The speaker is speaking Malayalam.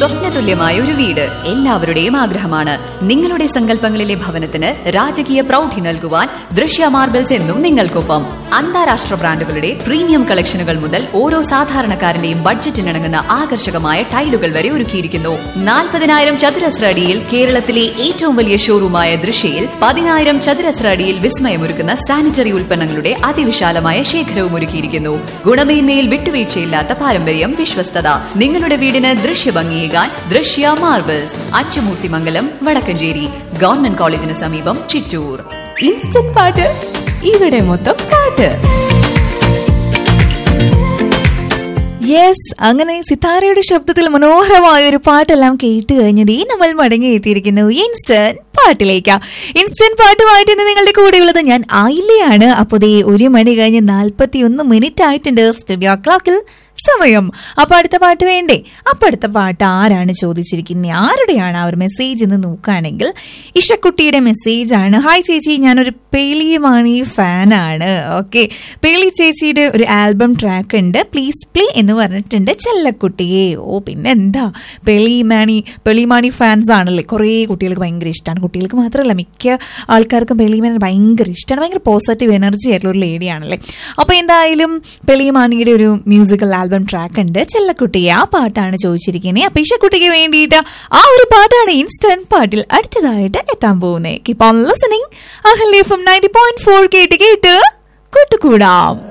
സ്വപ്നതുല്യമായ ഒരു വീട് എല്ലാവരുടെയും ആഗ്രഹമാണ് നിങ്ങളുടെ സങ്കല്പങ്ങളിലെ ഭവനത്തിന് രാജകീയ പ്രൗഢി നൽകുവാൻ ദൃശ്യ മാർബിൾസ് എന്നും നിങ്ങൾക്കൊപ്പം അന്താരാഷ്ട്ര ബ്രാൻഡുകളുടെ പ്രീമിയം കളക്ഷനുകൾ മുതൽ ഓരോ സാധാരണക്കാരന്റെയും ബഡ്ജറ്റിനിണങ്ങുന്ന ആകർഷകമായ ടൈലുകൾ വരെ ഒരുക്കിയിരിക്കുന്നു നാൽപ്പതിനായിരം ചതുരശ്ര അടിയിൽ കേരളത്തിലെ ഏറ്റവും വലിയ ഷോറൂമായ ദൃശ്യയിൽ പതിനായിരം ചതുരശ്ര അടിയിൽ വിസ്മയമൊരുക്കുന്ന സാനിറ്ററി ഉൽപ്പന്നങ്ങളുടെ അതിവിശാലമായ ശേഖരവും ഒരുക്കിയിരിക്കുന്നു ഗുണമേന്മയിൽ വിട്ടുവീഴ്ചയില്ലാത്ത പാരമ്പര്യം വിശ്വസ്തത നിങ്ങളുടെ വീടിന് ദൃശ്യഭംഗിയേകാൻ ദൃശ്യ മാർബിൾസ് അച്ചുമൂർത്തിമംഗലം വടക്കഞ്ചേരി ഗവൺമെന്റ് കോളേജിന് സമീപം ചിറ്റൂർ ഇൻസ്റ്റന്റ് പാട്ട് ഇവിടെ മൊത്തം പാട്ട് യെസ് അങ്ങനെ സിതാരയുടെ ശബ്ദത്തിൽ മനോഹരമായ ഒരു പാട്ടെല്ലാം കേട്ട് കഴിഞ്ഞത് ഈ നമ്മൾ മടങ്ങി എത്തിയിരിക്കുന്നു ഇൻസ്റ്റന്റ് പാട്ടിലേക്ക് ഇൻസ്റ്റന്റ് പാട്ടുമായിട്ട് ഇന്ന് നിങ്ങളുടെ കൂടെയുള്ളത് ഞാൻ ആയില്ലയാണ് അപ്പൊ ദേ ഒരു മണി കഴിഞ്ഞ് നാൽപ്പത്തി ഒന്ന് മിനിറ്റ് ആയിട്ടുണ്ട് സ്റ്റുഡിയോ ക്ലോക്കിൽ സമയം അപ്പൊ അടുത്ത പാട്ട് വേണ്ടേ അപ്പൊ അടുത്ത പാട്ട് ആരാണ് ചോദിച്ചിരിക്കുന്നത് ആരുടെയാണ് ആ ഒരു മെസ്സേജ് എന്ന് നോക്കുകയാണെങ്കിൽ ഇഷക്കുട്ടിയുടെ മെസ്സേജ് ആണ് ഹായ് ചേച്ചി ഞാനൊരു പേളിയുമാണി ഫാനാണ് ഓക്കെ പേളി ചേച്ചിയുടെ ഒരു ആൽബം ട്രാക്ക് ഉണ്ട് പ്ലീസ് പ്ലേ എന്ന് പറഞ്ഞിട്ടുണ്ട് ചെല്ലക്കുട്ടിയെ ഓ പിന്നെ എന്താ പെളിമാണി പെളിമാണി ഫാൻസ് ആണല്ലേ കുറേ കുട്ടികൾക്ക് ഭയങ്കര ഇഷ്ടമാണ് കുട്ടികൾക്ക് മാത്രമല്ല മിക്ക ആൾക്കാർക്കും പെളിമാനി ഭയങ്കര ഇഷ്ടമാണ് ഭയങ്കര പോസിറ്റീവ് എനർജി ആയിട്ടുള്ള ഒരു ലേഡിയാണല്ലേ അപ്പൊ എന്തായാലും പെളിമാണിയുടെ ഒരു മ്യൂസിക്കൽ ആൽബം ട്രാക്ക് ഉണ്ട് ചെല്ലക്കുട്ടിയെ ആ പാട്ടാണ് ചോദിച്ചിരിക്കുന്നത് അപ്പൊ ഇഷക്കുട്ടിക്ക് വേണ്ടിയിട്ട് ആ ഒരു പാട്ടാണ് ഇൻസ്റ്റന്റ് പാട്ടിൽ അടുത്തതായിട്ട് എത്താൻ പോകുന്നത് keep on listening Ahalya from ninety point four കേട്ട് കേട്ട് കൂട്ടുകൂടാം